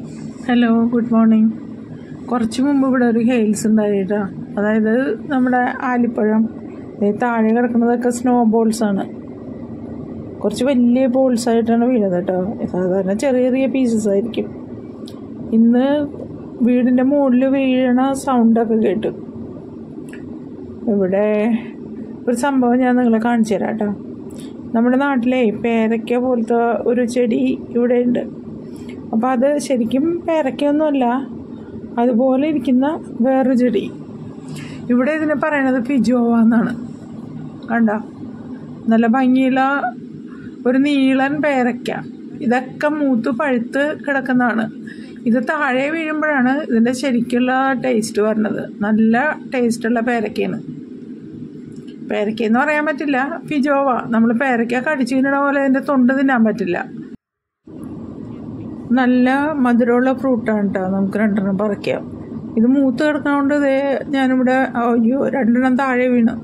Hello good morning കുറച്ച് മുമ്പ് ഇവിടെ ഒരു ഹെയിൽസ് ഉണ്ടായി കേട്ടോ അതായത് നമ്മുടെ ആലിപ്പഴം ദേ താഴെ കിടക്കുന്നതൊക്കെ സ്നോ ബോൾസ് ആണ് കുറച്ച് വലിയ ബോൾസ് ആയിട്ടാണ് വീണത് കേട്ടോ സാധാരണ ചെറിയ ചെറിയ പീസസ് ആയിരിക്കും ഇന്ന് വീടിൻ്റെ മുകളിൽ വീഴണ സൗണ്ടൊക്കെ കേട്ടു ഇവിടെ ഒരു സംഭവം ഞാൻ നിങ്ങളെ കാണിച്ചു തരാം കേട്ടോ നമ്മുടെ നാട്ടിലെ പേരയ്ക്ക പോലത്തെ ഒരു ചെടി ഇവിടെ ഉണ്ട് അപ്പോൾ അത് ശരിക്കും പേരയ്ക്കൊന്നുമല്ല അതുപോലെ ഇരിക്കുന്ന വേറൊരു ചെടി ഇവിടെ ഇതിനെ പറയണത് ഫിജോവ എന്നാണ് കണ്ട നല്ല ഭംഗിയുള്ള ഒരു നീളൻ പേരയ്ക്ക ഇതൊക്കെ മൂത്ത് പഴുത്ത് കിടക്കുന്നതാണ് ഇത് താഴെ വീഴുമ്പോഴാണ് ഇതിൻ്റെ ശരിക്കുള്ള ടേസ്റ്റ് വരുന്നത് നല്ല ടേസ്റ്റുള്ള പേരയ്ക്കയാണ് പേരയ്ക്ക എന്ന് പറയാൻ പറ്റില്ല ഫിജോവ നമ്മൾ പേരയ്ക്ക കടിച്ചു തിന്നണ പോലെ അതിൻ്റെ തൊണ്ട് തിന്നാൻ പറ്റില്ല നല്ല മധുരമുള്ള ഫ്രൂട്ടാണ് കേട്ടോ നമുക്ക് രണ്ടെണ്ണം പറിക്കാം ഇത് മൂത്ത് കിടക്കണോണ്ട് ഇതേ ഞാനിവിടെ അയ്യോ രണ്ടെണ്ണം താഴെ വീണു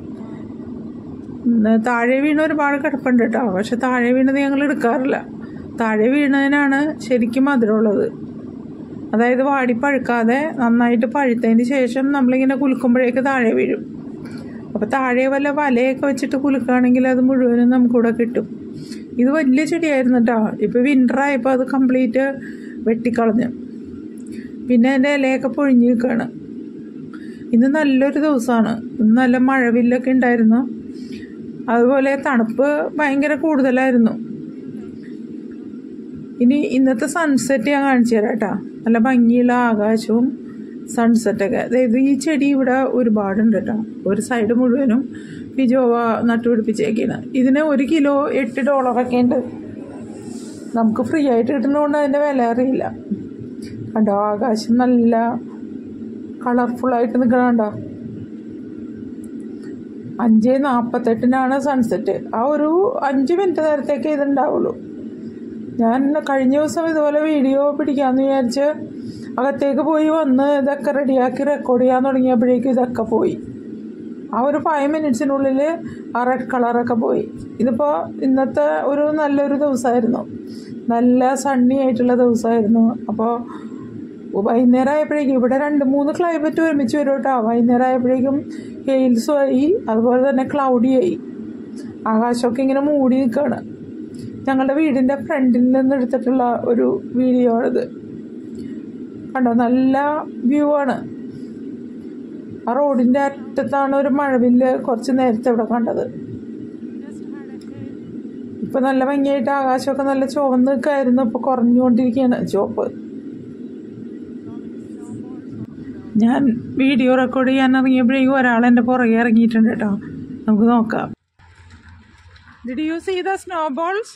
ഉം, താഴെ വീണ ഒരുപാട് കിടപ്പുണ്ട് കേട്ടോ പക്ഷെ താഴെ വീണത് ഞങ്ങൾ എടുക്കാറില്ല താഴെ വീണതിനാണ് ശരിക്കും മധുരമുള്ളത് അതായത് വാടി പഴുക്കാതെ നന്നായിട്ട് പഴുത്തതിന് ശേഷം നമ്മളിങ്ങനെ കുലുക്കുമ്പോഴേക്ക് താഴെ വീഴും അപ്പോൾ താഴെ വല്ല വലയൊക്കെ വെച്ചിട്ട് കുലുക്കുകയാണെങ്കിൽ അത് മുഴുവനും നമുക്കിവിടെ കിട്ടും ഇത് വലിയ ചെടിയായിരുന്നു കേട്ടോ ഇപ്പോൾ വിൻ്റർ ആയപ്പോൾ അത് കംപ്ലീറ്റ് വെട്ടിക്കളഞ്ഞു പിന്നെ അതിൻ്റെ ഇലയൊക്കെ പൊഴിഞ്ഞ് നിൽക്കുകയാണ് ഇന്ന് നല്ലൊരു ദിവസമാണ് ഇന്ന് നല്ല മഴവില്ലൊക്കെ ഉണ്ടായിരുന്നു അതുപോലെ തണുപ്പ് ഭയങ്കര കൂടുതലായിരുന്നു ഇനി ഇന്നത്തെ സൺസെറ്റ് ഞാൻ കാണിച്ചു തരാം കേട്ടോ നല്ല ഭംഗിയുള്ള ആകാശവും സൺസെറ്റൊക്കെ അതായത് ഈ ചെടി ഇവിടെ ഒരുപാടുണ്ട് കേട്ടോ ഒരു സൈഡ് മുഴുവനും പിജോവ നട്ടുപിടിപ്പിച്ചേക്കാണ് ഇതിന് ഒരു കിലോ എട്ട് ഡോളറൊക്കെ ഉണ്ട് നമുക്ക് ഫ്രീ ആയിട്ട് കിട്ടുന്നതുകൊണ്ട് അതിൻ്റെ വില അറിയില്ല കണ്ടോ ആകാശം നല്ല കളർഫുള്ളായിട്ട് നിൽക്കണുണ്ടോ അഞ്ച് നാൽപ്പത്തെട്ടിനാണ് സൺസെറ്റ് ആ ഒരു അഞ്ച് മിനിറ്റ് നേരത്തേക്ക് ഇതുണ്ടാവുള്ളൂ ഞാൻ കഴിഞ്ഞ ദിവസം ഇതുപോലെ വീഡിയോ പിടിക്കാമെന്ന് വിചാരിച്ച് അകത്തേക്ക് പോയി വന്ന് ഇതൊക്കെ റെഡിയാക്കി റെക്കോർഡ് ചെയ്യാൻ തുടങ്ങിയപ്പോഴേക്കും ഇതൊക്കെ പോയി ആ ഒരു ഫൈവ് മിനിറ്റ്സിനുള്ളിൽ ആ റെഡ് കളറൊക്കെ പോയി ഇതിപ്പോൾ ഇന്നത്തെ ഒരു നല്ലൊരു ദിവസമായിരുന്നു നല്ല സണ്ണി ആയിട്ടുള്ള ദിവസമായിരുന്നു അപ്പോൾ വൈകുന്നേരം ആയപ്പോഴേക്കും ഇവിടെ രണ്ട് മൂന്ന് ക്ലൈമറ്റ് ഒരുമിച്ച് വരും കേട്ടോ വൈകുന്നേരം ആയപ്പോഴേക്കും ഹെയിൽസും ആയി അതുപോലെ തന്നെ ക്ലൗഡി ആയി ആകാശമൊക്കെ ഇങ്ങനെ മൂടി നിൽക്കുകയാണ് ഞങ്ങളുടെ വീടിൻ്റെ ഫ്രണ്ടിൽ നിന്ന് എടുത്തിട്ടുള്ള ഒരു വീഡിയോ ആണിത് കണ്ടോ നല്ല വ്യൂ ആണ് ആ റോഡിൻ്റെ അറ്റത്താണ് ഒരു മഴവില്ല് കുറച്ച് നേരത്തെ ഇവിടെ കണ്ടത് ഇപ്പം നല്ല ഭംഗിയായിട്ട് ആകാശമൊക്കെ നല്ല ചുവന്ന് നിൽക്കായിരുന്നു ഇപ്പോൾ കുറഞ്ഞുകൊണ്ടിരിക്കുകയാണ് ചുവപ്പ് ഞാൻ വീഡിയോ റെക്കോർഡ് ചെയ്യാൻ ഇറങ്ങിയപ്പോഴേക്കും ഒരാൾ എൻ്റെ പുറകെ ഇറങ്ങിയിട്ടുണ്ട് കേട്ടോ നമുക്ക് നോക്കാം did you see the snowballs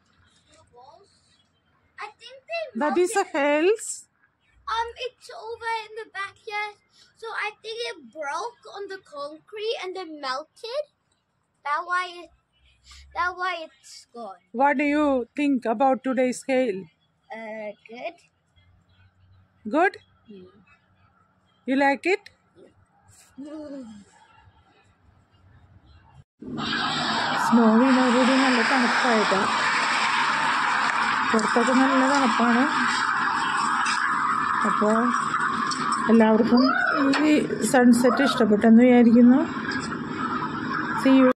I think they that is a hails um it's over in the back here. So I think it broke on the concrete and then melted. That why it that why it's gone. What do you think about today's hail Uh good. Good you like it snow വീണോടുകൂടി നല്ല തണുപ്പായിട്ട് പുറത്തൊക്കെ നല്ല തണുപ്പാണ് അപ്പോൾ എല്ലാവർക്കും ഈ sunset ഇഷ്ടപ്പെട്ടെന്ന് വിചാരിക്കുന്നു സി യു